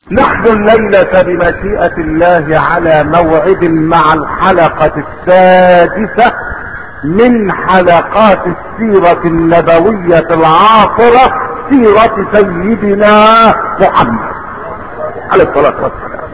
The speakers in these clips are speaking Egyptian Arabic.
نحن الليلة بمشيئة الله على موعد مع الحلقة السادسة من حلقات السيرة النبوية العاطرة سيرة سيدنا محمد عليه الصلاة والسلام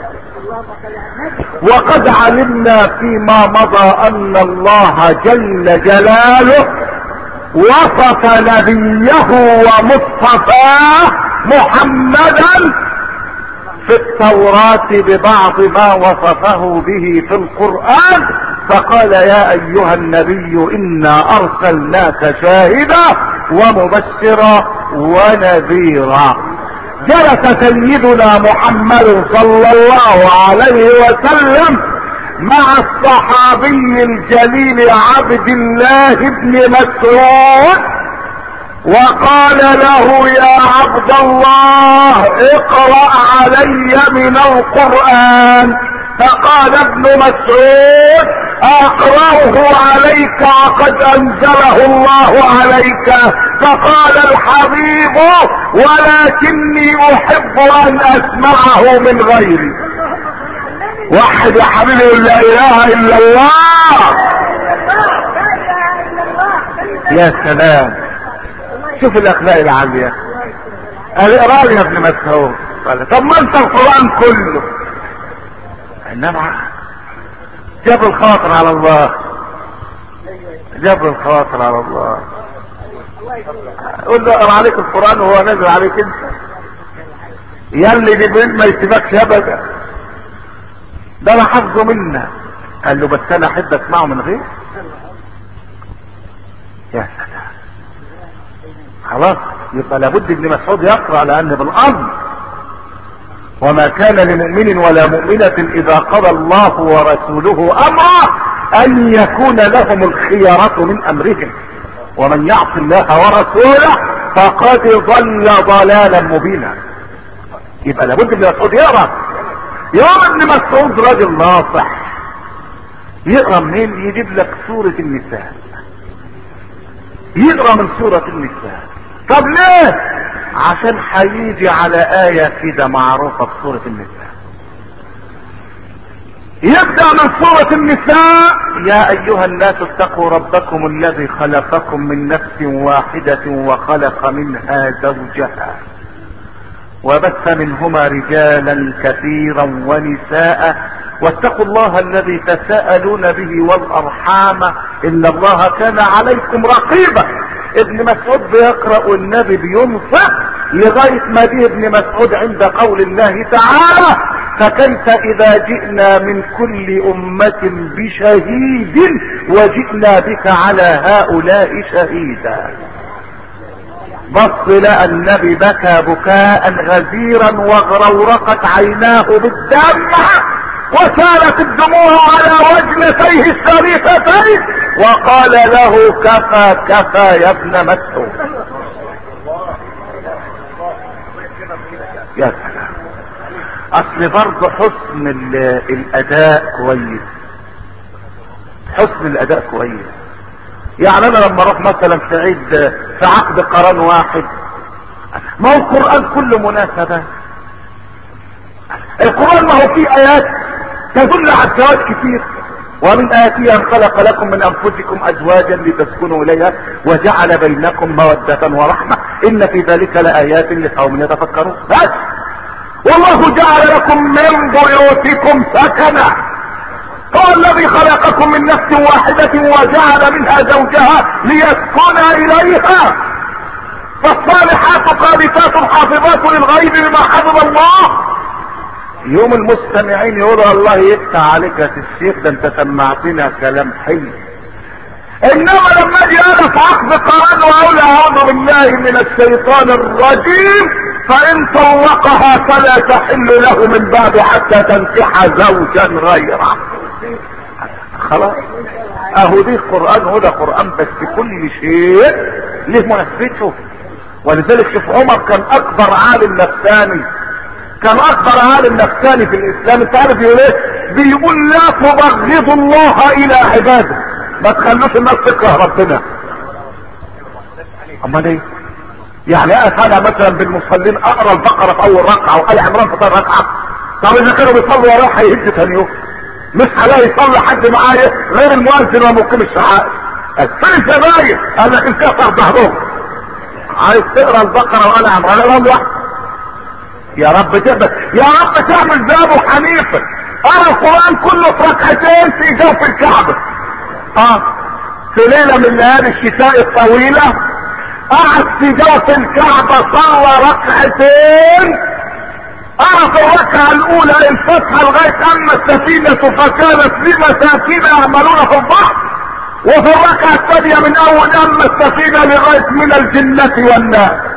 وقد علمنا فيما مضى ان الله جل جلاله وصف نبيه ومصطفاه محمدا في التوراة ببعض ما وصفه به في القرآن فقال يا ايها النبي انا ارسلناك شاهدا ومبشرا ونذيرا جلس سيدنا محمد صلى الله عليه وسلم مع الصحابي الجليل عبد الله بن مسعود وقال له يا عبد الله اقرأ علي من القرآن فقال ابن مسعود اقرأه عليك وقد انزله الله عليك فقال الحبيب ولكني احب ان اسمعه من غيري واحد يا حبيبي لا اله الا الله يا سلام شوف الاخلاق العالية قال اقرا لي يا ابن مسعود قال طب ما انت القران كله انما جاب الخاطر على الله جاب الخواطر على الله قول له اقرا عليك القران وهو نازل عليك انت يا اللي جبريل ما يسيبكش ابدا ده انا حافظه منا قال له بس انا احب اسمعه من غير يا سلام خلاص يبقى لابد ابن مسعود يقرا لان بالامر وما كان لمؤمن ولا مؤمنة اذا قضى الله ورسوله امرا ان يكون لهم الخيارة من امرهم ومن يعص الله ورسوله فقد ضل ضلالا مبينا يبقى لابد ابن مسعود يقرا يوم ابن مسعود راجل ناصح يقرا منين يجيب لك سورة النساء يقرا من سورة النساء طب ليه عشان هيجي على آية كده معروفة في سورة النساء يبدأ من سورة النساء يا أيها الناس اتقوا ربكم الذي خلقكم من نفس واحدة وخلق منها زوجها وبث منهما رجالا كثيرا ونساء واتقوا الله الذي تساءلون به والأرحام إن الله كان عليكم رقيبا ابن مسعود بيقرأ والنبي بينصح لغاية ما جه ابن مسعود عند قول الله تعالى فكيف اذا جئنا من كل امة بشهيد وجئنا بك على هؤلاء شهيدا بص لقى النبي بكى بكاء غزيرا وغرورقت عيناه بالدمع وسالت الدموع على وجنتيه الشريفتين وقال له كفى كفى يا ابن مسعود يا سلام اصل برضه حسن الاداء كويس حسن الاداء كويس يعني انا لما اروح مثلا في عيد في عقد قران واحد ما هو القران كله مناسبه القران ما هو فيه ايات تدل على الزواج كتير ومن آياته أن خلق لكم من أنفسكم أزواجا لتسكنوا إليها وجعل بينكم مودة ورحمة إن في ذلك لآيات لقوم يتفكرون بس والله جعل لكم من بيوتكم سكنا هو الذي خلقكم من نفس واحدة وجعل منها زوجها ليسكن إليها فالصالحات قانتات حافظات للغيب بما حفظ الله يوم المستمعين يقولوا الله يفتح عليك يا الشيخ ده انت سمعتنا كلام حلو انما لما اجي انا في عقد قران واقول اعوذ بالله من الشيطان الرجيم فان طلقها فلا تحل له من بعد حتى تنكح زوجا غيره خلاص اهو دي قران هو ده قران بس كل شيء له مناسبته ولذلك شوف عمر كان اكبر عالم نفساني كان اكبر عالم نفساني في الاسلام انت عارف يقول ايه بيقول لا تبغضوا الله الى عباده ما تخلوش الناس تكره ربنا امال ايه يعني اقف انا مثلا بالمصلين اقرا البقره في اول ركعه وال عمران في ثاني ركعه طب اذا كانوا بيصلوا ورايا هيهد ثاني يوم مش هلاقي يصلي حد معايا غير المؤذن ومقيم الشعائر فين الزباين قال لك انكسر ظهرهم عايز تقرا البقره وال عمران اقراهم لوحدك يا رب تقبل يا رب تعمل زي ابو حنيفه قرا القران كله في ركعتين في جوف الكعبه اه في ليله من ليالي الشتاء الطويله قعد في جوف الكعبه صلى ركعتين قرا في الركعه الاولى الفتحه لغايه اما السفينه فكانت لمساكين يعملون في البحر وفي الركعه الثانيه من اول اما السفينه لغايه من الجنه والناس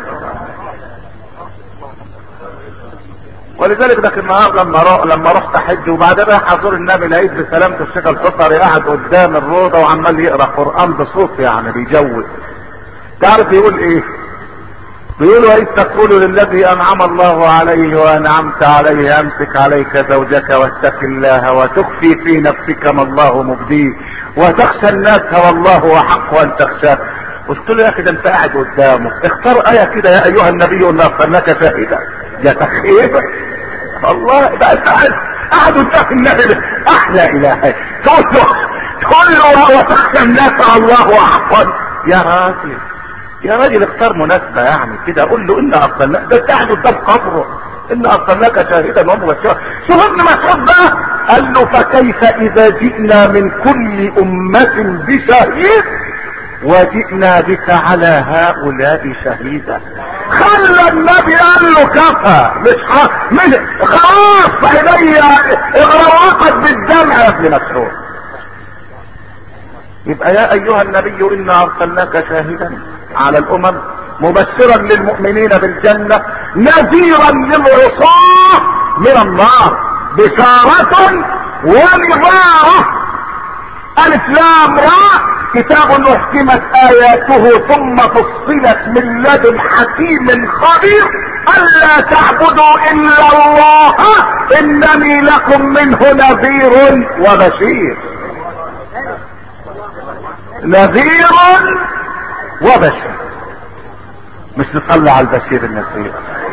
ولذلك ده النهار لما رو... لما رحت حج وبعدين رايح ازور النبي لقيت بسلامة الشيخ الفطري قاعد قدام الروضه وعمال يقرا قران بصوت يعني بيجوز تعرف يقول ايه؟ بيقول واذ تقول للذي انعم الله عليه وانعمت عليه امسك عليك زوجك واتق الله وتخفي في نفسك ما الله مبديه وتخشى الناس والله احق ان تخشاه قلت له يا اخي ده انت قاعد قدامه اختار ايه كده يا ايها النبي انا ارسلناك شاهدا يا تخيب الله بقى قاعد قاعد قدام النبي احلى اله تقول له تقول له وتخشى الناس الله احق يا راجل يا راجل اختار مناسبة يعني كده قول له ان ارسلناك ده انت قاعد قدام قبره ان ارسلناك شاهدا ومبشرا شوف ابن مسعود بقى قال له فكيف اذا جئنا من كل امة بشهيد وجئنا بك على هؤلاء شهيدا خلى النبي قال له كفى مش ح... مش خلاص عيني اغرقت بالدمع يا ابن مسعود يبقى يا ايها النبي انا ارسلناك شاهدا على الامم مبشرا للمؤمنين بالجنة نذيرا للعصاة من النار بشارة ونظارة الف لام راء كتاب احكمت اياته ثم فصلت من لدن حكيم خبير الا تعبدوا الا الله انني لكم منه نذير وبشير نذير وبشير مش نصلي على البشير النذير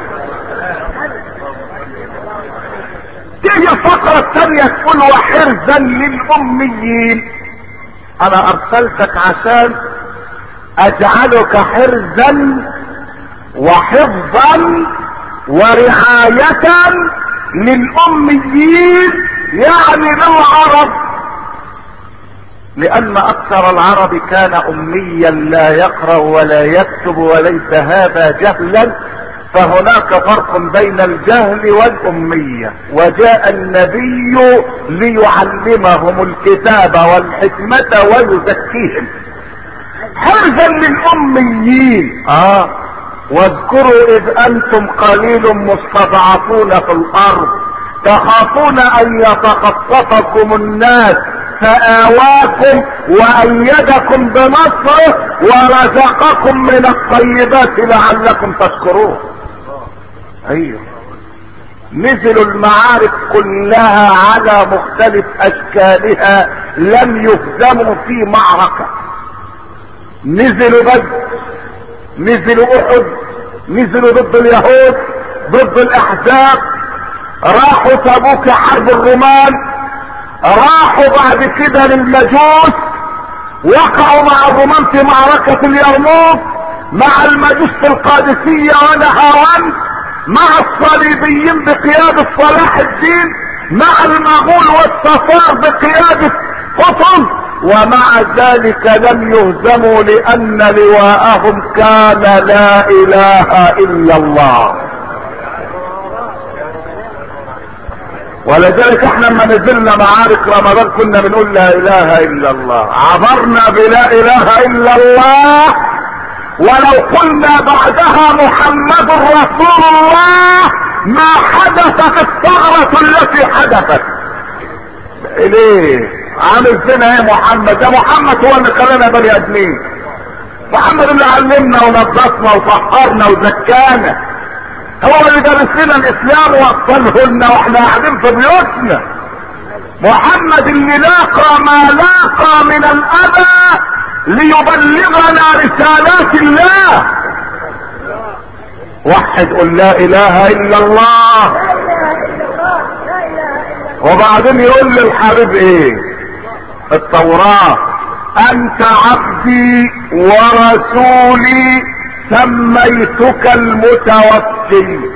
تيجي الفقرة الثانية تقول وحرزا للأميين أنا أرسلتك عشان أجعلك حرزا وحفظا ورعاية للأميين يعني للعرب لأن أكثر العرب كان أميا لا يقرأ ولا يكتب وليس هذا جهلا فهناك فرق بين الجهل والأمية وجاء النبي ليعلمهم الكتاب والحكمة ويزكيهم حرزا للأميين آه واذكروا إذ أنتم قليل مستضعفون في الأرض تخافون أن يتخطفكم الناس فآواكم وأيدكم بنصره ورزقكم من الطيبات لعلكم تشكرون ايوه نزلوا المعارك كلها على مختلف اشكالها لم يهزموا في معركة نزلوا بدر نزلوا احد نزلوا ضد اليهود ضد الاحزاب راحوا تبوك حرب الرومان راحوا بعد كده للمجوس وقعوا مع الرومان في معركة اليرموك مع المجوس في القادسية ونهاوند مع الصليبيين بقيادة صلاح الدين مع المغول والصفار بقيادة قطن ومع ذلك لم يهزموا لأن لواءهم كان لا إله إلا الله ولذلك احنا لما نزلنا معارك رمضان كنا بنقول لا اله الا الله عبرنا بلا اله الا الله ولو قلنا بعدها محمد رسول الله ما حدثت الثغرة التي حدثت ليه عامل فينا ايه محمد ده محمد هو اللي خلانا بني ادمين محمد اللي علمنا ونظفنا وطهرنا وزكانا هو اللي درس لنا الاسلام ووصله لنا واحنا قاعدين في بيوتنا محمد اللي لاقى ما لاقى من الاذى ليبلغنا رسالات الله وحد قل لا اله الا الله لا اله الا الله لا اله الا الله وبعدين يقول للحبيب ايه التوراة انت عبدي ورسولي سميتك المتوكل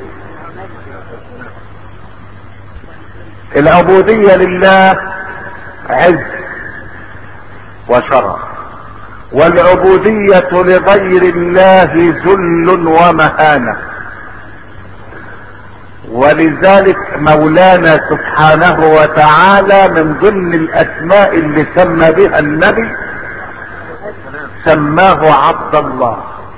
العبودية لله عز وشرف والعبودية لغير الله ذل ومهانة ولذلك مولانا سبحانه وتعالى من ضمن الاسماء اللي سمى بها النبي سماه عبد الله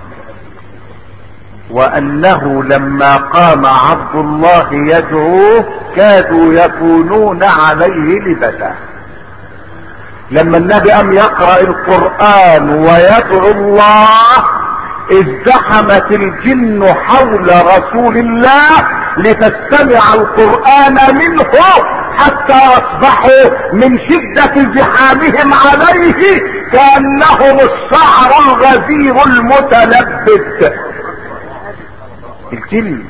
وانه لما قام عبد الله يدعوه كادوا يكونون عليه لبدا لما النبي قام يقرا القران ويدعو الله ازدحمت الجن حول رسول الله لتستمع القرآن منه حتى اصبحوا من شدة زحامهم عليه كأنهم الشعر الغزير المتلبد الجن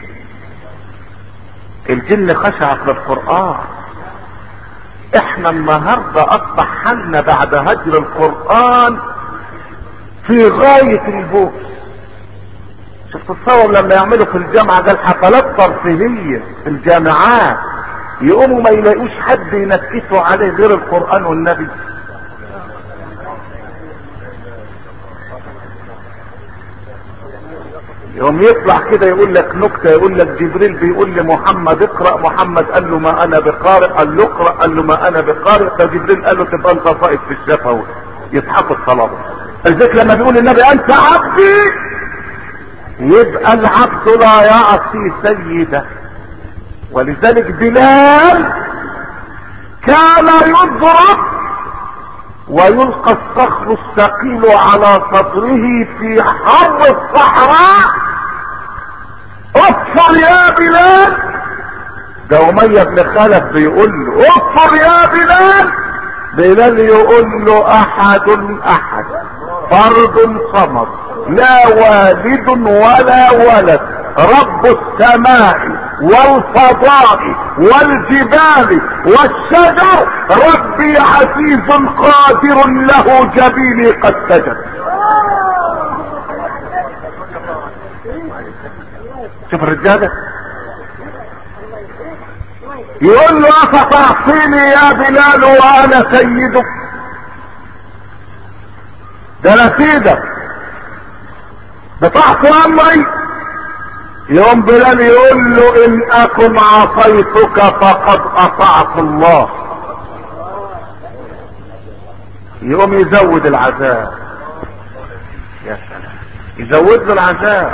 الجن خشعت للقرآن احنا النهاردة اصبح حالنا بعد هجر القرآن في غاية البؤس شوف تتصور لما يعملوا في الجامعة ده الحفلات ترفيهية في الجامعات يقوموا ما يلاقوش حد ينكتوا عليه غير القرآن والنبي يوم يطلع كده يقول لك نكتة يقول لك جبريل بيقول لمحمد اقرأ محمد قال له ما انا بقارئ قال له اقرأ قال له ما انا بقارئ فجبريل قال له تبقى انت صائد في الشفا يضحكوا الطلبة الذكر لما بيقول النبي انت عبدي يبقى العبد لا يعصي سيده ولذلك بلال كان يضرب ويلقى الصخر الثقيل على صدره في حر الصحراء اكفر يا بلال ده امية بن خلف بيقول له اكفر يا بلال بلال يقول له احد احد فرد صمد لا والد ولا ولد رب السماء والفضاء والجبال والشجر ربي عزيز قادر له جبيني قد سجد شوف الرجاله يقول له افتعصيني يا بلال وانا سيدك ده انا سيدك بتعصي امري يوم بلال يقول له ان اكن عصيتك فقد اطعت الله يقوم يزود العذاب يا سلام يزود له العذاب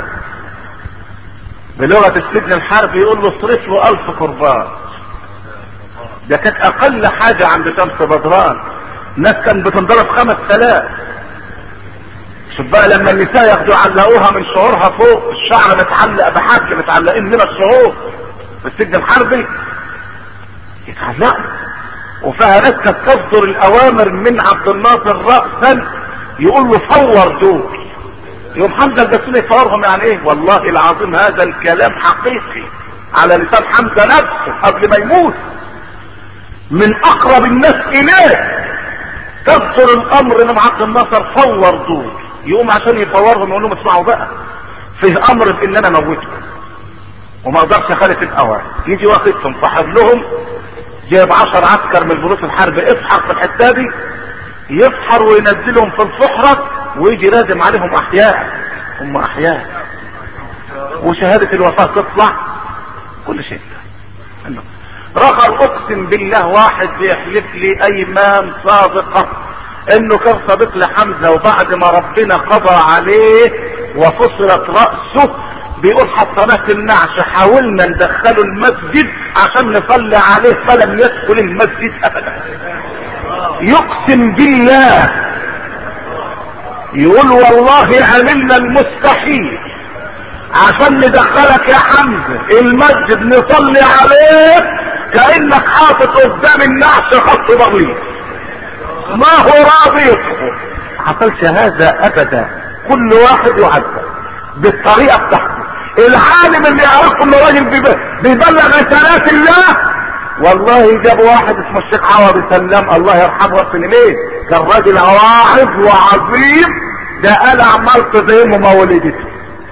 بلغة السجن الحربي يقول له اصرف له الف قربان ده كانت اقل حاجة عند شمس بدران ناس كان بتنضرب خمس تلاف شوف بقى لما النساء ياخدوا يعلقوها من شعورها فوق الشعر متعلق بحبل متعلقين من الشعور في السجن الحربي يتعلقوا وفيها ناس كانت تصدر الاوامر من عبد الناصر رأسا يقول له فور دول يوم حمزه البسيوني يفورهم يعني ايه والله العظيم هذا الكلام حقيقي على لسان حمزه نفسه قبل ما يموت من اقرب الناس اليه تصدر الامر من عبد الناصر فور دول يقوم عشان يفورهم يقول لهم اسمعوا بقى فيه امر في ان انا اموتكم وما اقدرش اخالف الاوامر يجي واخدهم صاحب لهم جايب عشر عسكر من البروس الحرب افحر في الحته دي يفحر وينزلهم في الفحرة ويجي رادم عليهم احياء هم احياء وشهادة الوفاة تطلع كل شيء رخر اقسم بالله واحد بيحلف لي ايمان صادقة انه كان صديق لحمزة وبعد ما ربنا قضى عليه وفصلت رأسه بيقول حطيناه في النعش حاولنا ندخله المسجد عشان نصلي عليه فلم يدخل المسجد ابدا يقسم بالله يقول والله عملنا المستحيل عشان ندخلك يا حمزة المسجد نصلي عليه كأنك حاطط قدام النعش خط ضغيط ما هو راضي يصحه حصلش هذا ابدا كل واحد يعذب بالطريقة بتاعته العالم اللي يعرفه ان راجل بيب- بيبلغ رسالات الله والله جاب واحد اسمه الشيخ عوض سلام الله يرحمه ويغفر ليه كان راجل واعظ وعظيم ده قال عمال زي ما ولدته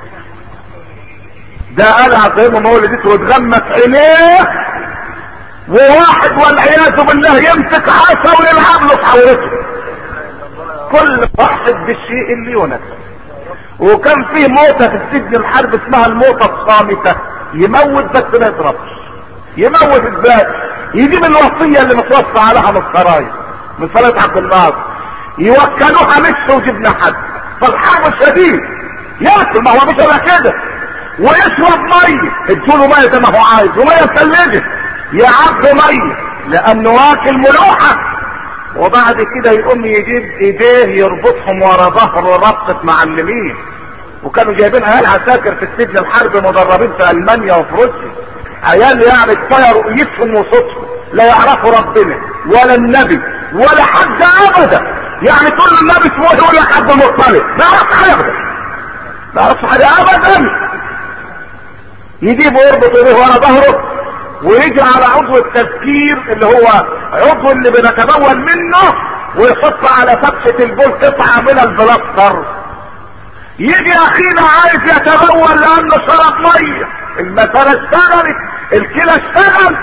ده قال زي ما ولدته واتغمس عينيه وواحد والعياذ بالله يمسك عصا ويلعب له في حورته كل واحد بالشيء اللي يناسبه وكان فيه موتة في السجن الحرب اسمها الموتة الصامتة يموت بس ما يضربش يموت ازاي يجيب الوصية اللي متوصى عليها من السرايا من صلاة عبد الناصر يوكلوها مش وجبنا حد فالحرب الشديد ياكل ما هو مش الا كده ويشرب ميه ادوله ميه زي ما هو عايز وميه ثلجت يعبي ميه لانه واكل ملوحه وبعد كده يقوم يجيب ايديه يربطهم ورا ظهره ربطة معلمين وكانوا جايبين عيال عساكر في السجن الحرب مدربين في المانيا وفي روسيا عيال يعني اتطيروا رؤيتهم وصوتهم لا يعرفوا ربنا ولا النبي ولا حد ابدا يعني تقول له النبي اسمه إيه؟ يقول لك حد مطلع ما يعرفش حاجه ابدا ما يعرفش حاجه ابدا يجيبه يربط ايديه ورا ظهره ويجي على عضو التذكير اللي هو عضو اللي بنتبول منه ويحط على فتحة البول قطعة من البلاستر يجي اخينا عايز يتبول لانه شرب مية المسألة اشتغلت الكلى اشتغل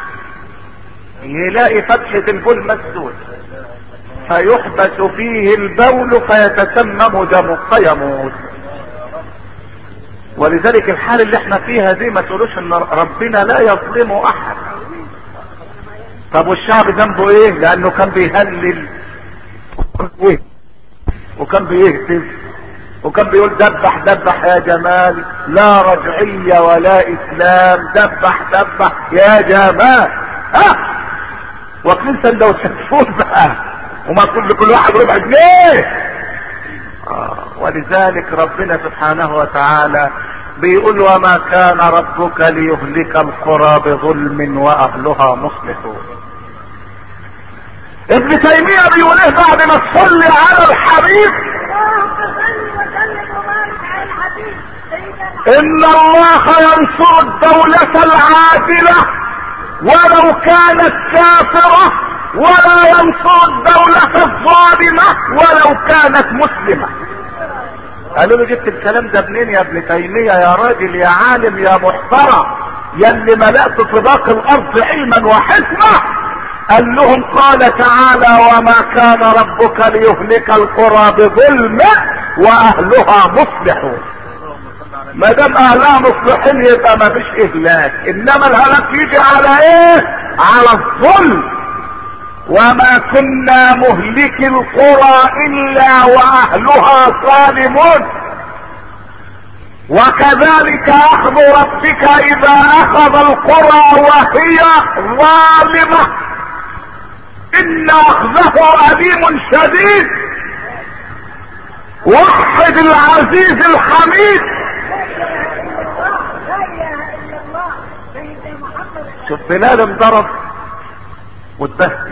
يلاقي فتحة البول مسدود فيحبس فيه البول فيتسمم دمه فيموت ولذلك الحال اللي احنا فيها دي ما تقولوش ان ربنا لا يظلم احد طب والشعب ذنبه ايه لانه كان بيهلل وكان بيهتف وكان بيقول دبح دبح يا جمال لا رجعية ولا اسلام دبح دبح يا جمال ها واكلين سندوتشات فول بقى ومطلوب لكل واحد ربع جنيه آه، ولذلك ربنا سبحانه وتعالى بيقول وما كان ربك ليهلك القرى بظلم واهلها مصلحون ابن تيمية بيقول ايه بعد ما تصلي على الحبيب اللهم صل وسلم وبارك على الحبيب سيدنا ان الله ينصر الدولة العادلة ولو كانت كافرة ولا ينصر الدولة الظالمة ولو كانت مسلمة قالوا له جبت الكلام ده منين يا ابن تيمية يا راجل يا عالم يا محترم يا اللي ملأت طباق الارض علما وحكمة قال لهم قال تعالى وما كان ربك ليهلك القرى بظلم واهلها مصلحون ما دام اهلها مصلحين يبقى ما فيش اهلاك انما الهلاك يجي على ايه على الظلم وما كنا مهلك القرى الا واهلها ظالمون وكذلك اخذ ربك اذا اخذ القرى وهي ظالمه ان اخذه اليم شديد وحد العزيز الحميد لا اله الا الله سيدنا محمد شوف بلال انضرب واتبهدل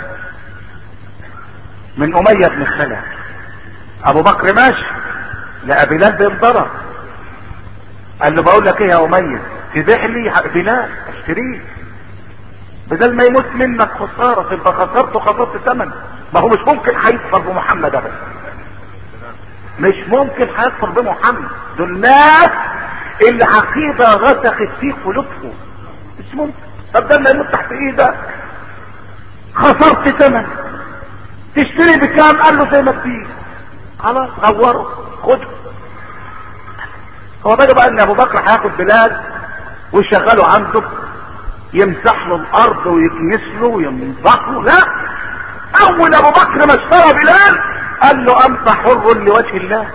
من امية بن خلف ابو بكر ماشي لقى بلال بينضرب قال له بقول لك ايه يا امية تبيع لي بلال اشتريه بدل ما يموت منك خسارة تبقى خسرته خسرت ثمن ما هو مش ممكن هيكفر بمحمد ابدا مش ممكن هيكفر بمحمد دول ناس العقيدة غسخت في قلوبهم مش ممكن طب ده ما يموت تحت ايدك خسرت ثمن تشتري بكام قال له زي ما تبيع خلاص غوره خده هو بدا بقى ان ابو بكر هياخد بلال ويشغله عنده يمسح له الارض ويكنس له وينضح له لا اول ابو بكر ما اشترى بلال قال له انت حر لوجه الله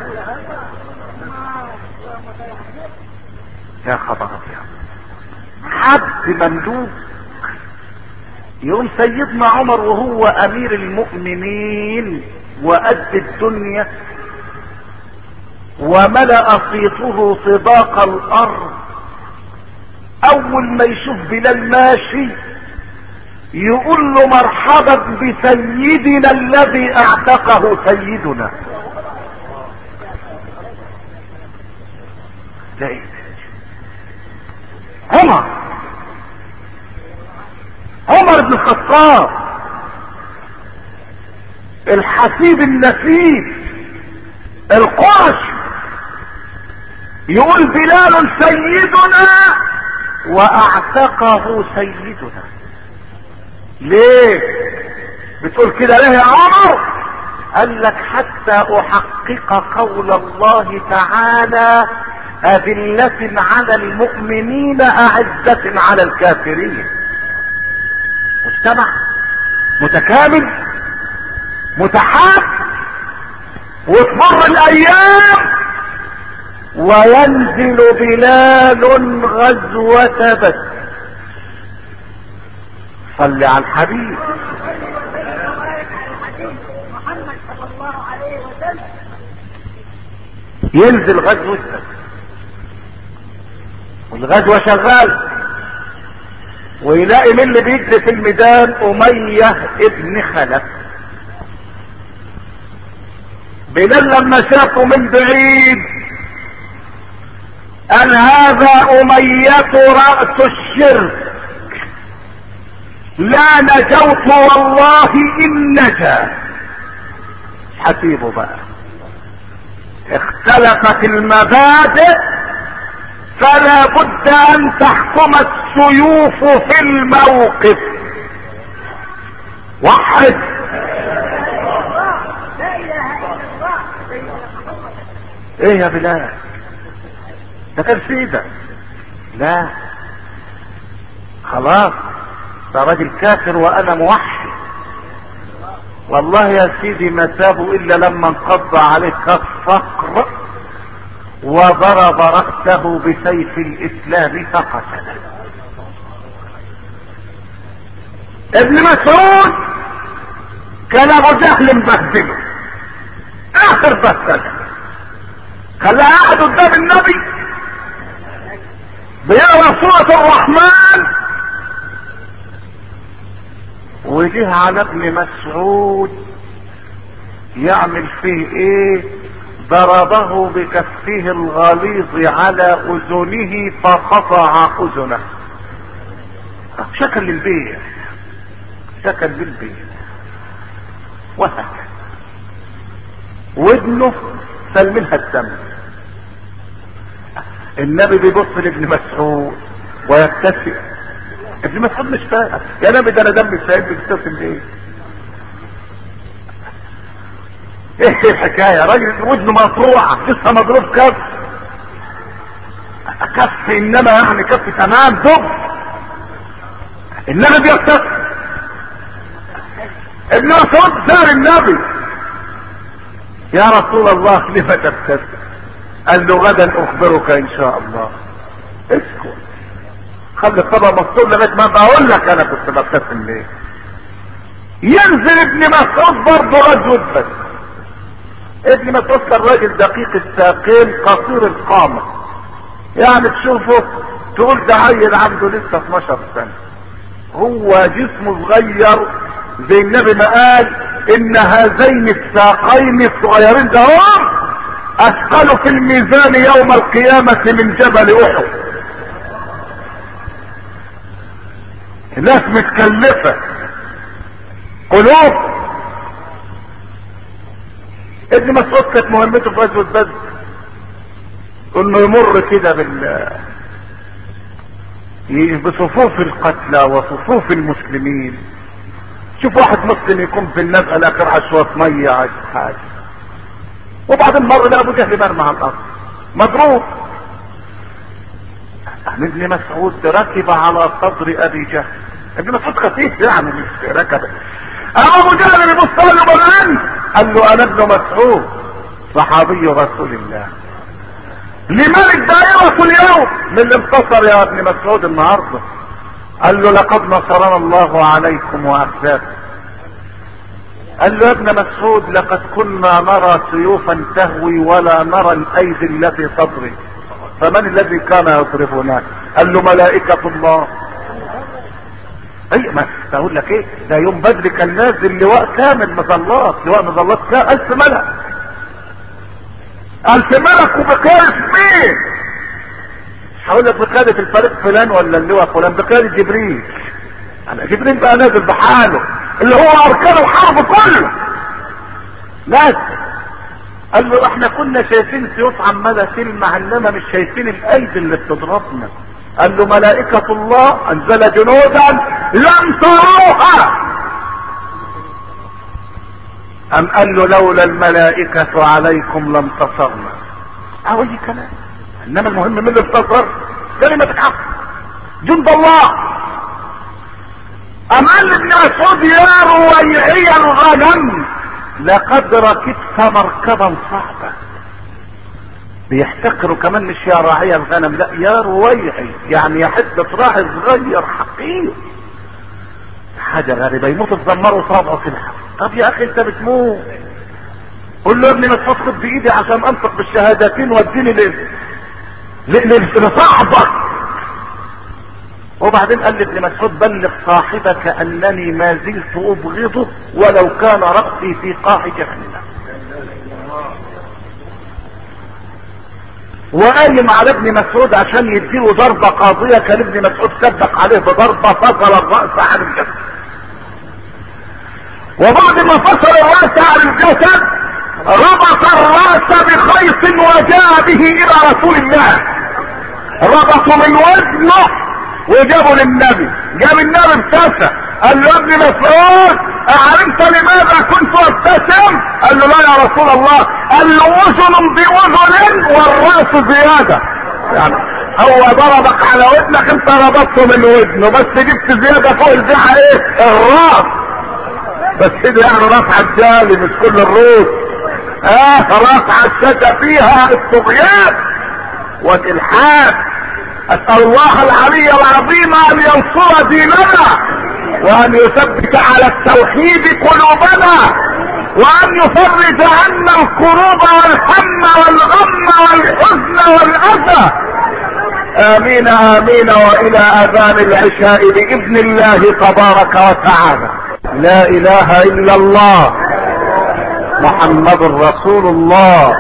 يا خبر ابيض عبد مملوك يوم سيدنا عمر وهو امير المؤمنين وقد الدنيا وملأ صيته طباق الارض اول ما يشوف بلال ماشي يقول له مرحبا بسيدنا الذي اعتقه سيدنا لا إيه. عمر عمر بن الخطاب الحسيب النفيس القرش يقول بلال سيدنا واعتقه سيدنا ليه بتقول كده ليه يا عمر قال لك حتى احقق قول الله تعالى اذلة على المؤمنين اعزة على الكافرين مجتمع متكامل متحاب وتمر الايام وينزل بلال غزوة بدر صل على الحبيب محمد صلى الله عليه وسلم ينزل غزوة بدر والغزوة شغال ويلاقي مين اللي بيجري في الميدان أمية ابن خلف بلال لما شافه من بعيد قال هذا أمية رأس الشرك لا نجوت والله إن نجا حسيبه بقى اختلفت المبادئ فلا بد ان تحكم السيوف في الموقف وحد لا اله الا الله سيدنا محمد ايه يا بلال ده كان في ايدك لا خلاص ده راجل كافر وانا موحد والله يا سيدي ما تابوا الا لما انقض عليه كالصقر وضرب رأسه بسيف الاسلام فقتله ابن مسعود كان ابو جهل مبهدله اخر بهدله خلاه قاعد قدام النبي بيقرا سورة الرحمن وجه على ابن مسعود يعمل فيه ايه ضربه بكفه الغليظ على اذنه فقطع اذنه شكل للبيع شكل للبيع وهكذا ودنه سل منها الدم النبي بيبص لابن مسعود ويبتسم ابن مسعود مش فاهم يا نبي ده انا دمي سايب بتبتسم ليه ايه الحكاية راجل ودنه مقطوعة لسه مضروب كف كف انما يعني كف تمام دب النبي بيبتسم ابن مسعود سأل النبي يا رسول الله لم تبتسم قال له غدا اخبرك ان شاء الله اسكت خلي الطبق مفتوح لغايه ما بقول لك انا كنت ببتسم ليه ينزل ابن مسعود برضه رجل بس ابن مسعود كان راجل دقيق الساقين قصير القامة يعني تشوفه تقول ده عيل عنده لسه 12 سنة هو جسمه صغير زي النبي ما قال ان هذين الساقين الصغيرين ده هم اثقل في الميزان يوم القيامة من جبل احد ناس متكلفة قلوب ابن مسعود كانت مهمته في غزوة بدر انه يمر كده بال بصفوف القتلى وصفوف المسلمين شوف واحد مسلم يكون في النزقه الاخر على شويه ميه على حاجه وبعدين مر لقى ابو جهل مرمى على الارض مضروب ابن مسعود ركب على صدر ابي جهل ابن مسعود خفيف يعني مش ركب ابو جهل بيبص له من قال له انا ابن مسعود صحابي رسول الله لمن الدائرة اليوم من اللي انتصر يا ابن مسعود النهاردة قال له لقد نصرنا الله عليكم واخزاكم قال له يا ابن مسعود لقد كنا نرى سيوفا تهوي ولا نرى الايدي التي تضرب فمن الذي كان يضربنا قال له ملائكة الله اي ما اقول لك ايه ده يوم بدر كان نازل لواء كامل مظلات لواء مظلات كامل الف ملك الف ملك وبقياس مين هقول لك بقيادة الفريق فلان ولا اللواء فلان بقيادة جبريل انا جبريل بقى نازل بحاله اللي هو اركان الحرب كله نازل قال له احنا كنا شايفين سيوف عمالة تلمع انما مش شايفين الايدي اللي بتضربنا قال له ملائكة الله انزل جنودا لم تروها ام قال له لولا الملائكة عليكم لم تصرنا اهو اي كلام انما المهم من اللي انتصر كلمة الحق جند الله امان ابن مسعود يا رويعي الغنم لقد ركبت مركبا صعبا بيحتقروا كمان مش يا راعي الغنم لا يا رويعي يعني يا حدة راعي صغير حقير حاجة غريبة يموت الزمار وصابعه في الحق طب يا اخي انت بتموت قول له يا ابني ما تحط خد بايدي عشان انطق بالشهادتين واديني ليه لصاحبك وبعدين قال لابن مسعود بلغ صاحبك انني ما زلت ابغضه ولو كان رأسي في قاع جهنم وقايم على ابن مسعود عشان يديله ضربة قاضية كان ابن مسعود سبق عليه بضربة فصل الرأس عن الجسد وبعد ما فصل الرأس عن الجسد ربط الرأس بخيط وجاء به الى رسول الله ربطوا من وزنه وجابوا للنبي جاب النبي ابتسم قال له ابن مسعود اعلمت لماذا كنت ابتسم قال له لا يا رسول الله قال له اذن باذن والراس زياده يعني هو ضربك على ودنك انت ربطته من ودنه بس جبت زياده فوق الجحا ايه الراس بس كده يعني راس عجالي مش كل الروس اه راس عشاشة فيها الطغيان والالحاد اسأل الله العلي العظيم ان ينصر ديننا وان يثبت على التوحيد قلوبنا وان يفرج عنا الكروب والهم والغم والحزن والاذى امين امين والى اذان العشاء باذن الله تبارك وتعالى لا اله الا الله محمد رسول الله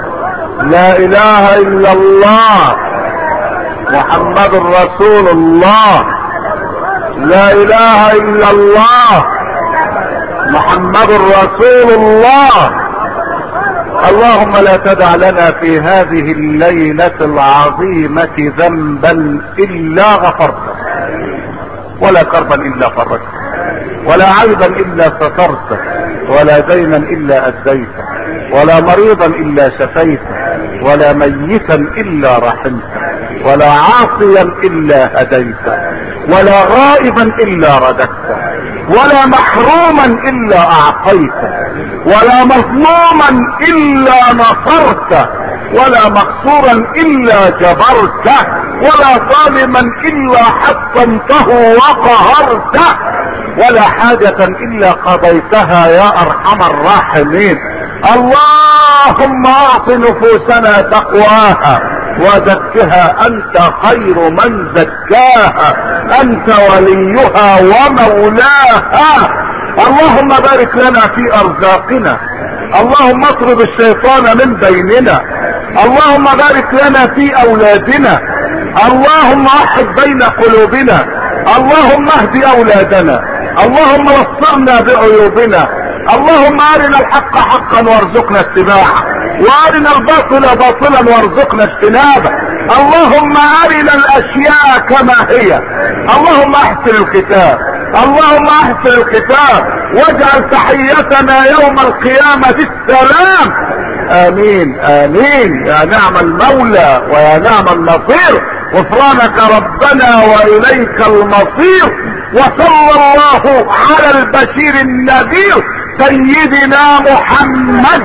لا اله الا الله محمد رسول الله لا اله الا الله محمد رسول الله اللهم لا تدع لنا في هذه الليلة العظيمة ذنبا الا غفرته ولا كربا الا فرجته ولا عيبا الا سترته ولا دينا الا اديته ولا مريضا الا شفيته ولا ميتا الا رحمته ولا عاصيا الا هديته ولا غائبا الا رددته ولا محروما الا اعطيته ولا مظلوما الا نصرته ولا مقصورا الا جبرته ولا ظالما الا حطمته وقهرته ولا حاجة الا قضيتها يا ارحم الراحمين اللهم اعط نفوسنا تقواها وزكها انت خير من زكاها انت وليها ومولاها اللهم بارك لنا في ارزاقنا اللهم اطرد الشيطان من بيننا اللهم بارك لنا في اولادنا اللهم احد بين قلوبنا اللهم اهد اولادنا اللهم وصلنا بعيوبنا اللهم ارنا الحق حقا وارزقنا اتباعه وارنا الباطل باطلا وارزقنا اجتنابه اللهم ارنا الاشياء كما هي اللهم احسن الختام اللهم احسن الختام واجعل تحيتنا يوم القيامة السلام امين امين يا نعم المولى ويا نعم النصير غفرانك ربنا واليك المصير وصلى الله على البشير النذير سيدنا محمد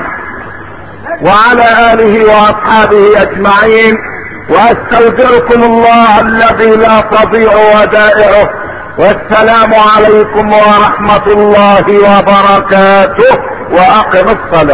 وعلى اله واصحابه اجمعين واستودعكم الله الذي لا تضيع ودائعه والسلام عليكم ورحمة الله وبركاته واقم الصلاة